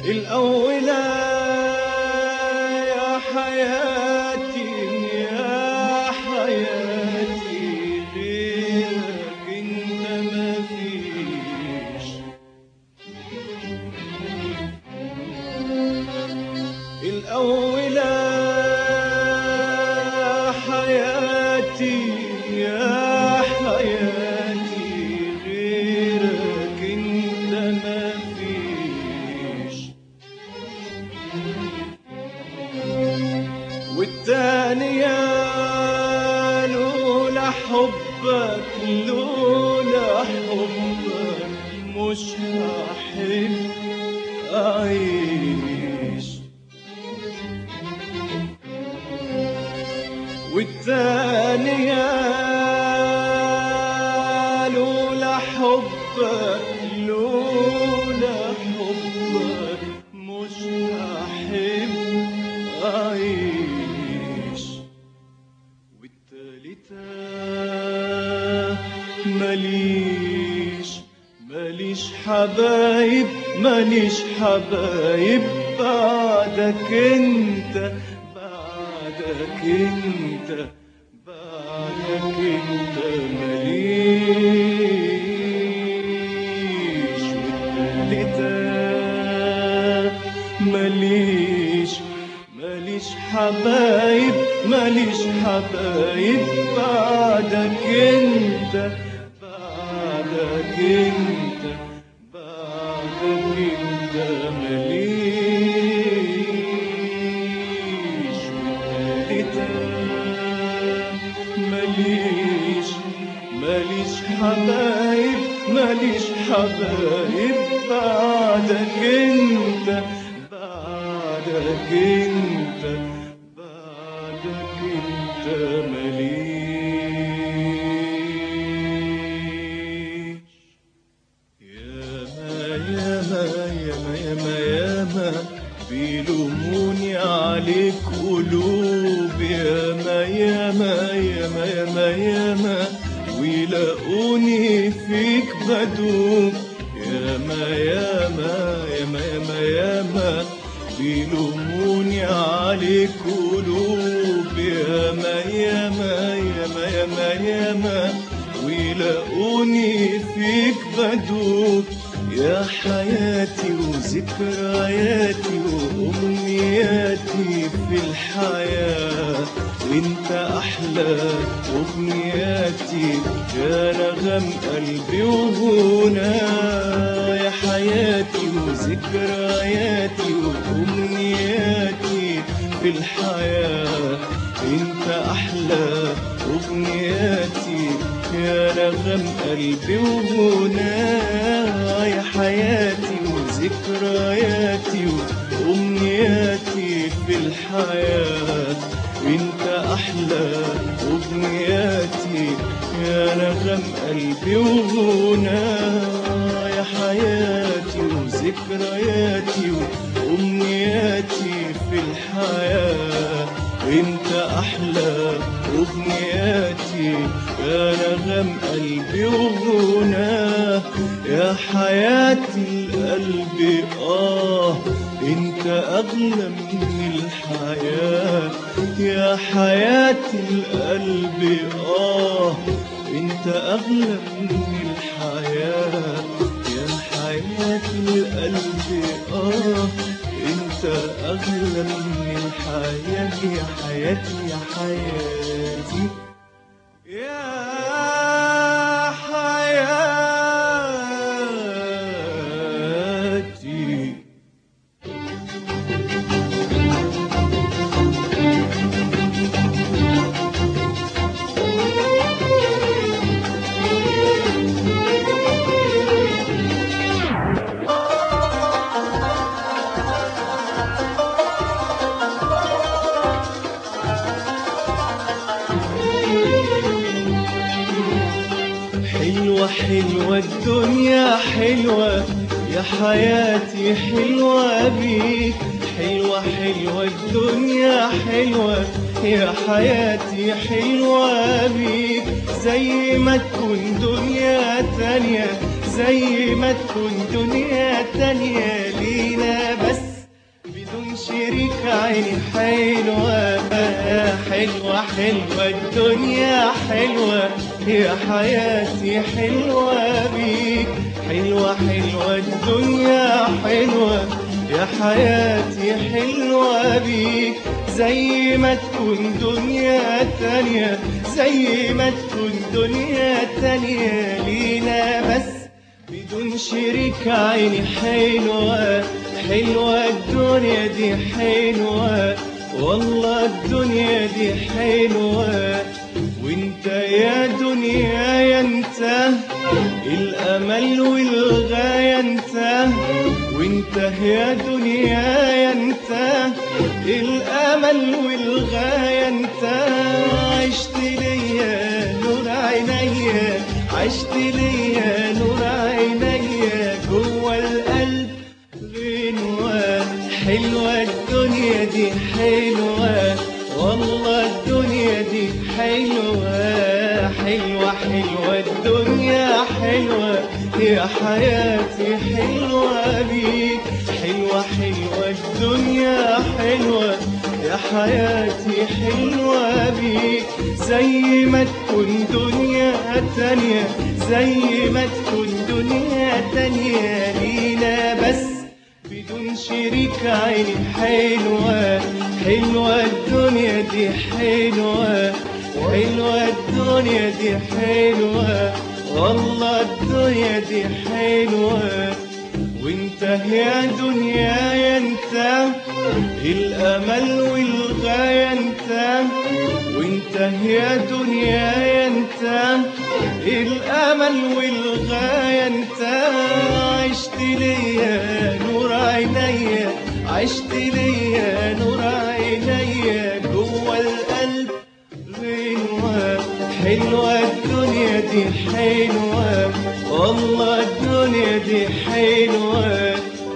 الأولى يا حياتي يا حياتي غيرك انت مفيش الأولى حياتي يا حياتي غيرك انت مفيش والتانية لولا حبك لولا حبك مش هحب أعيش والتانية لولا حبك لولا حبك مش هحب أعيش والتالتة ماليش ماليش حبايب ماليش حبايب بعدك انت بعدك انت بعدك انت ماليش والتالتة ماليش ماليش حبايب ماليش حبايب بعدك انت بعدك انت بعدك انت ماليش والتالتة ماليش ماليش حبايب ماليش حبايب بعدك انت بعدك انت بعدك انت ماليش ياما ياما ياما ياما ياما بيلوموني عليك قلوب ياما ياما ياما ياما ياما ويلاقوني فيك بدوب ياما ياما ياما ياما ياما بيلوموني عليك قلوب ياما ياما ياما ياما ياما ويلاقوني فيك بدوب يا حياتي وذكرياتي وأمنياتي في الحياة انت أحلى أمنياتي يا نغم قلبي وهنا يا حياتي وذكرياتي وأمنياتي في الحياة انت أحلى أغنياتي يا نغم قلبي وهنا يا حياتي وذكرياتي وأمنياتي في الحياة انت أحلى أغنياتي يا نغم قلبي وهنا يا حياتي وذكرياتي وأمنياتي في الحياة انت احلى اغنياتي يا نغم قلبي وغناه يا حياتي القلب اه انت اغلى من الحياة يا حياتي القلب اه انت اغلى من الحياة يا حياتي القلب اه انت اغلى من الحياة يا حياتي يا حياتي يا حياتي حلوة حلوة الدنيا حلوة يا حياتي حلوة بيك حلوة حلوة الدنيا حلوة يا حياتي حلوة بيك زي ما تكون دنيا تانية زي ما تكون دنيا تانية لينا بس بدون شريك عيني حلوة حلوة حلوة الدنيا حلوة يا حياتي حلوة بيك حلوة حلوة الدنيا حلوة يا حياتي حلوة بيك زي ما تكون دنيا تانية زي ما تكون دنيا تانية لينا بس بدون شريك عيني حلوة حلوة الدنيا دي حلوة والله الدنيا دي حلوة وانت يا دنيا يا انت الامل والغاية انت وانت يا دنيا يا انت الامل والغاية انت عشت ليا نور عينيا عشت ليا نور عينيا جوه القلب غنوة حلوة الدنيا دي حلوة والله الدنيا دي حلوة حلوة حلوة الدنيا حلوة يا حياتي حلوة بيك حلوة حلوة الدنيا حلوة يا حياتي حلوة بيك زي ما تكون دنيا تانية زي ما تكون دنيا تانية لينا بس بدون شريك عيني حلوة حلوة الدنيا دي حلوة حلوة الدنيا دي حلوة والله الدنيا دي حلوة وانت يا دنيا يا انت الامل والغاية انت وانت يا دنيا يا انت الامل والغاية انت عشت ليا نور عينيا عشت ليا نور عينيا جوه القلب غنوة حلوة الدنيا دي حلوة والله الدنيا دي حلوة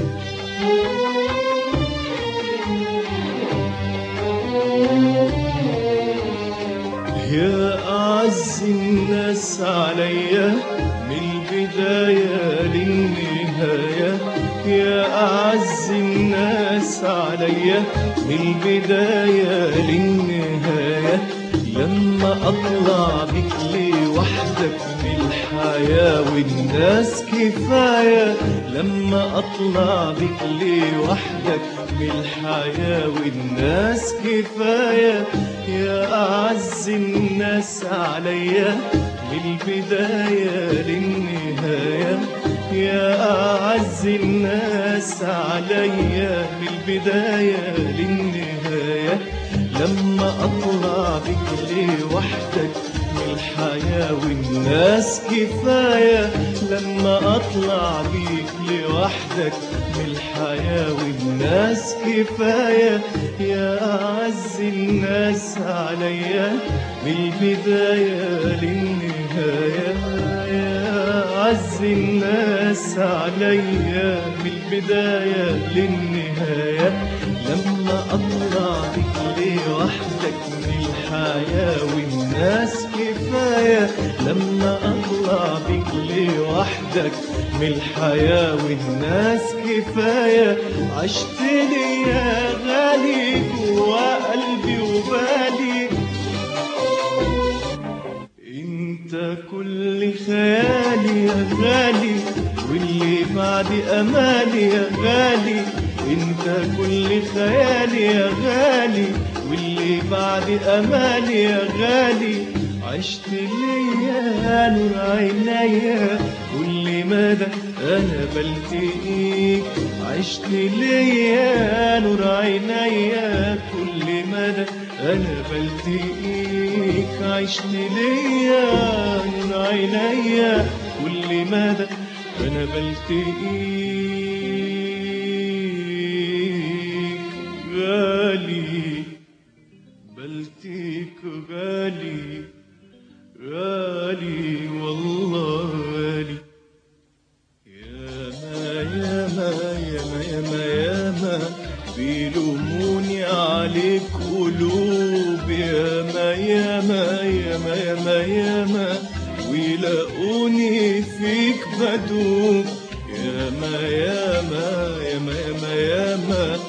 يا أعز الناس عليا من البداية للنهاية يا أعز الناس عليا من البداية للنهاية لما أطلع بك لوحدك من الحياة والناس كفاية لما أطلع بك لوحدك من الحياة والناس كفاية يا أعز الناس عليا من البداية للنهاية يا أعز الناس عليا من البداية للنهاية لما أطلع بك لوحدك من الحياة والناس كفاية لما أطلع بيك لوحدك من الحياة والناس كفاية يا أعز الناس عليا من البداية للنهاية يا أعز الناس عليا من البداية للنهاية لما أطلع بك لوحدك من الحياة والناس كفاية لما أطلع بك لوحدك من الحياة والناس كفاية عشت لي يا غالي جوا قلبي وبالي انت كل خيالي يا غالي واللي بعد امالي يا غالي انت كل خيالي يا غالي واللي بعد امالي يا غالي عشت ليا نور عينيا كل مدى انا بلتقيك عشت ليا نور عينيا كل مدى انا بلتقيك عشت ليا نور عينيا كل مدى انا بلتقيك غالي بلتقيك غالي غالي والله غالي يا ما يا ما يا ما يا ما يا ما بيلوموني عليك قلوب يا ما يا ما يا ما يا ما يا ما ويلاقوني فيك بدوب يا ما يا ما يا ما يا ما يا ما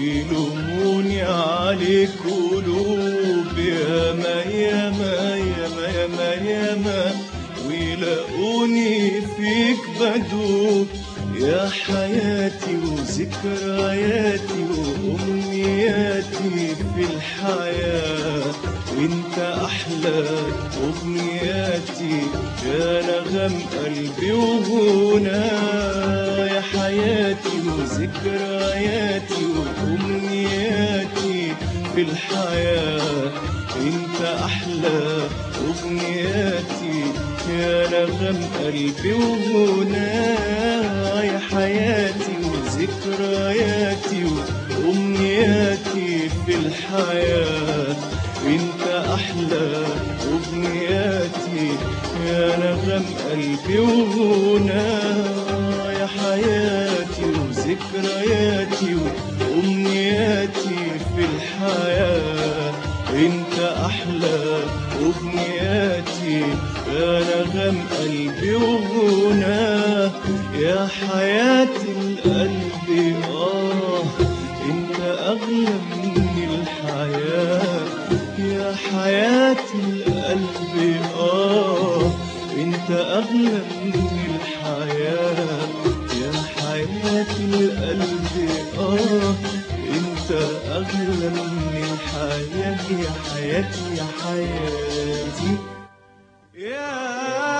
بيلوموني عليك قلوب ياما ياما ياما ياما ياما ويلاقوني فيك بدوب يا حياتي وذكرياتي وأمنياتي في الحياة انت أحلى أغنياتي يا نغم قلبي وهنا يا حياتي وذكرياتي وأمنياتي في الحياة انت أحلى أغنياتي يا نغم قلبي وهنا يا حياتي وذكرياتي وأمنياتي في الحياة انت أحلى أغنياتي يا نغم قلبي وهنا يا حياتي وذكرياتي وأمنياتي في الحياة انت أحلى أغنياتي يا نغم قلبي وهنا يا حياتي القلب آه انت أغلى من الحياة يا حياتي القلب آه انت أغلى من الحياة يا حياتي القلب آه انت أغلى من الحياة يا حياتي يا حياتي يا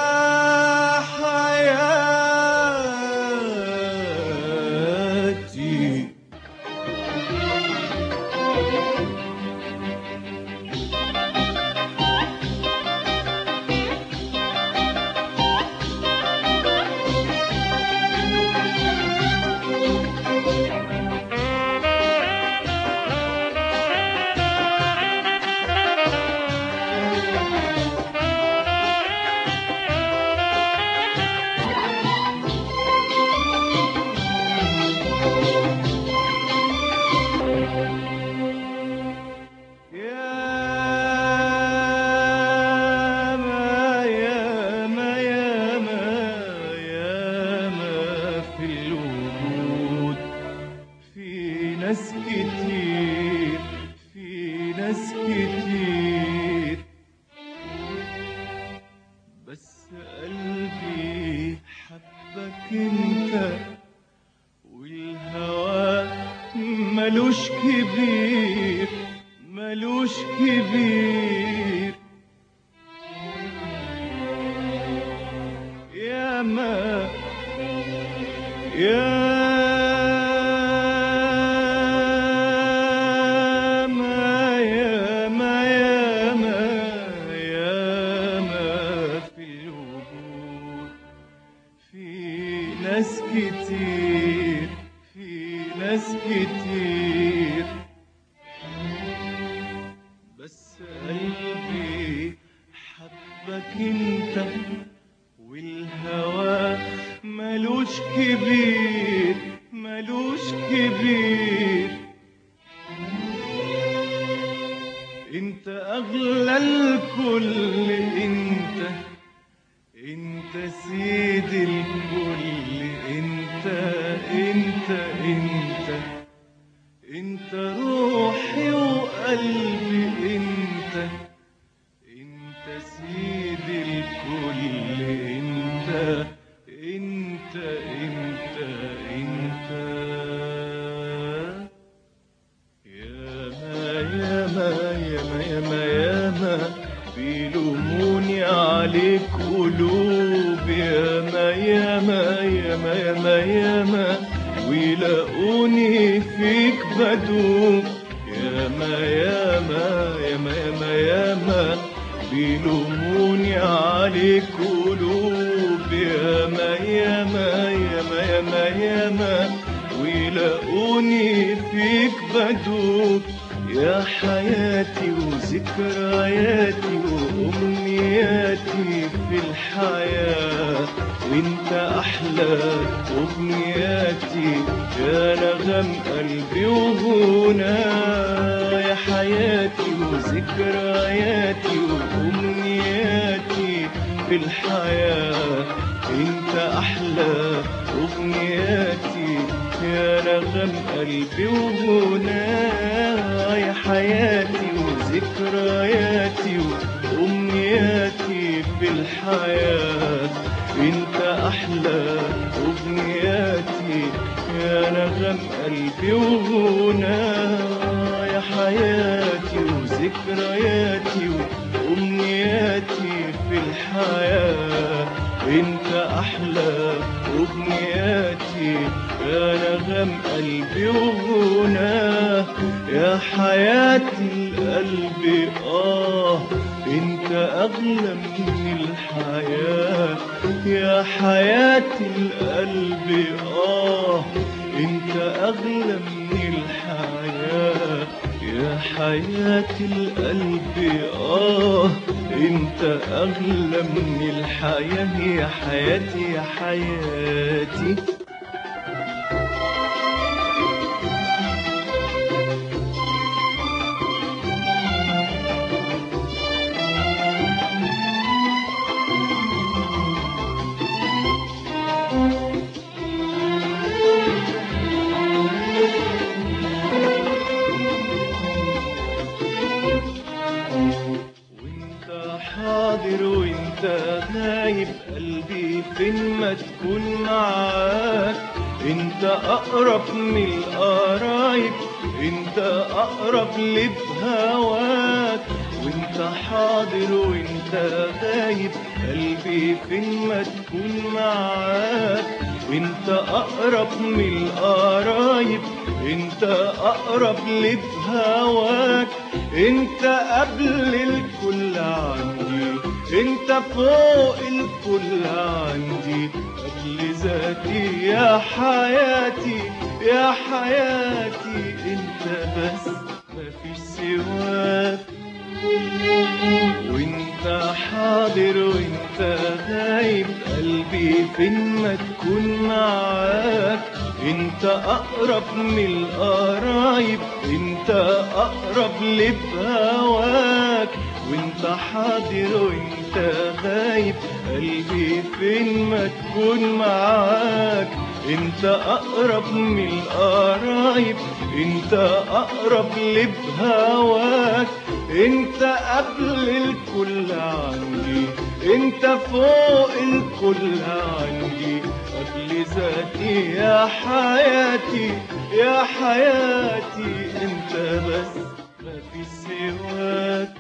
حياتي يا ما يا ما يا ما يا ما في الوجود في ناس كتير في ناس كتير بس قلبي حبك انت والهوى ملوش كبير ملوش كبير يا ما يا ما يا ما يا ما يا ما في الوجود في ناس كتير في ناس كتير بس قلبي حبك انت والهوى ملوش كبير ملوش كبير انت اغلى الكل انت انت سيد الكل انت انت انت انت روحي وقلبي انت انت سيد الكل انت انت انت انت يا ما يا ما يا ما يا ما يا ما بيلوموني عليك قلوب يا ما يا ما يا ما يا ما يا ما ويلاقوني فيك بدوب يا ما يا ما يا ما يا ما يا ما بيلوموني عليك قلوب يا ما يا ما يا ما يا ما يا ما ويلاقوني فيك بدوب يا حياتي وذكرياتي وأمنياتي في الحياة انت أحلى أغنياتي يا نغم قلبي وهنا يا حياتي وذكرياتي وأمنياتي في الحياة انت أحلى أغنياتي يا نغم قلبي وهناها يا حياتي وذكرياتي وأمنياتي في الحياة انت أحلى أغنياتي يا نغم قلبي وهناها يا حياتي وذكرياتي وأمنياتي في الحياة انت أحلى أغنياتي يا نغم قلبي وهناه يا حياة القلب آه انت أغلى من الحياة يا حياة القلب آه انت أغلى من الحياة يا حياة القلب آه انت أغلى من الحياة يا حياتي يا حياتي وانت حاضر وانت غايب قلبي فين ما تكون معاك انت اقرب من القرايب انت اقرب لي بهواك وانت حاضر وانت غايب قلبي فين ما تكون معاك انت اقرب من القرايب انت اقرب لي بهواك انت قبل الكل عندي انت فوق الكل عندي قبل ذاتي يا حياتي يا حياتي انت بس مفيش سواك وانت حاضر وانت غايب قلبي فين ما تكون معاك انت اقرب من القرايب انت اقرب لي بهواك وانت حاضر وانت غايب قلبي فين ما تكون معاك انت اقرب من القرايب انت اقرب لي بهواك انت قبل الكل عندي انت فوق الكل عندي قبل ذاتي يا حياتي يا حياتي انت بس مفيش سواك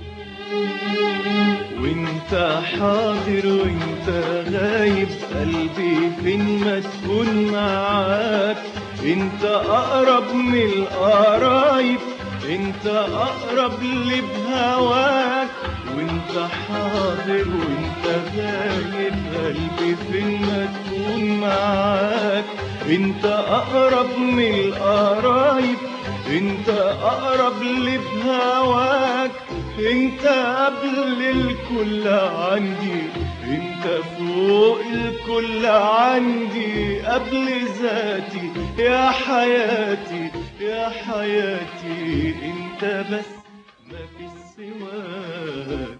وانت حاضر وانت غايب قلبي فين ما تكون معاك انت اقرب من القرايب انت اقرب لي بهواك وانت حاضر وانت غايب قلبي فين ما تكون معاك انت اقرب من القرايب انت اقرب لي بهواك انت قبل الكل عندي انت فوق الكل عندي قبل ذاتي يا حياتي يا حياتي انت بس ما في سواك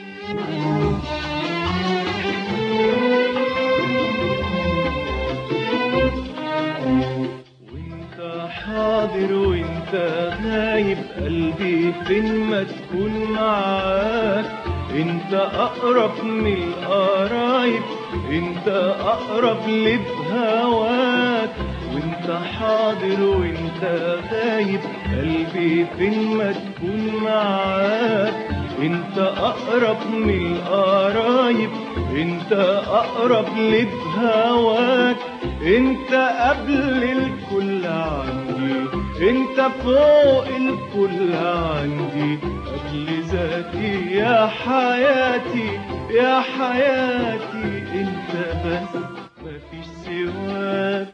وانت حاضر وانت غايب قلبي فين ما تكون معاك انت اقرب من القرايب انت اقرب لي بهواك وانت حاضر وانت غايب قلبي فين ما تكون معاك انت اقرب من القرايب انت اقرب لي بهواك انت قبل الكل عندي انت فوق الكل عندي قبل ذاتي يا حياتي يا حياتي انت بس مفيش سواك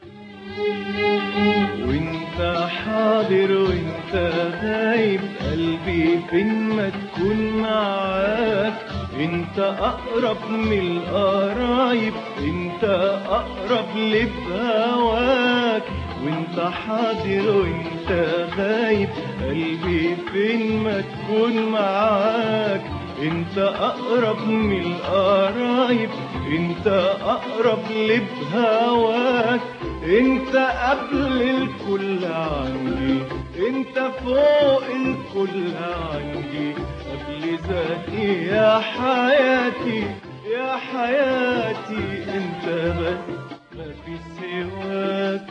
وانت حاضر وانت غايب قلبي فين ما تكون معاك انت اقرب من القرايب انت اقرب لي بهواك وانت حاضر وانت غايب قلبي فين ما تكون معاك انت اقرب من القرايب انت اقرب لبهواك انت قبل الكل عندي انت فوق الكل عندي قبل ذاتي يا حياتي يا حياتي انت بس ما في سواك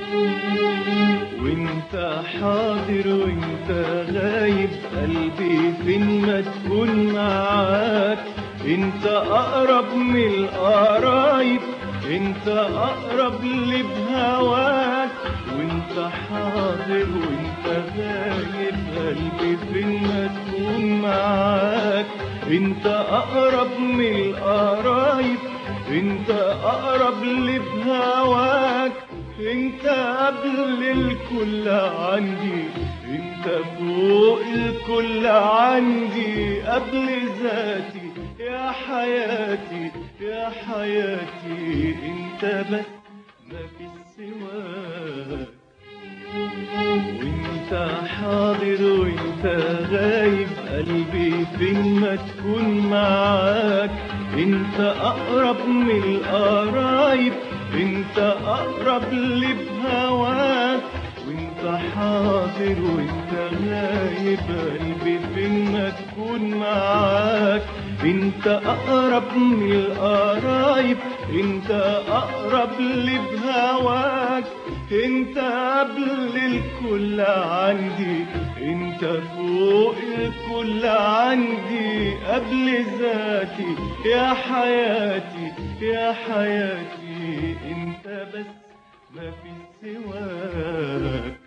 وانت حاضر وانت غايب قلبي فين ما تكون معاك انت اقرب من القرايب انت اقرب لي بهواك وانت حاضر وانت غايب قلبي فين ما تكون معاك انت اقرب من القرايب انت اقرب لي بهواك انت قبل الكل عندي انت فوق الكل عندي قبل ذاتي يا حياتي يا حياتي انت بس ما في سواك وانت حاضر وانت غايب قلبي فين ما تكون معاك انت اقرب من القرايب انت اقرب لي بهواك وانت حاضر وانت غايب قلبي فين ما تكون معاك انت اقرب من القرايب انت اقرب لي بهواك انت قبل الكل عندي انت فوق الكل عندي قبل ذاتي يا حياتي يا حياتي انت بس ما في سواك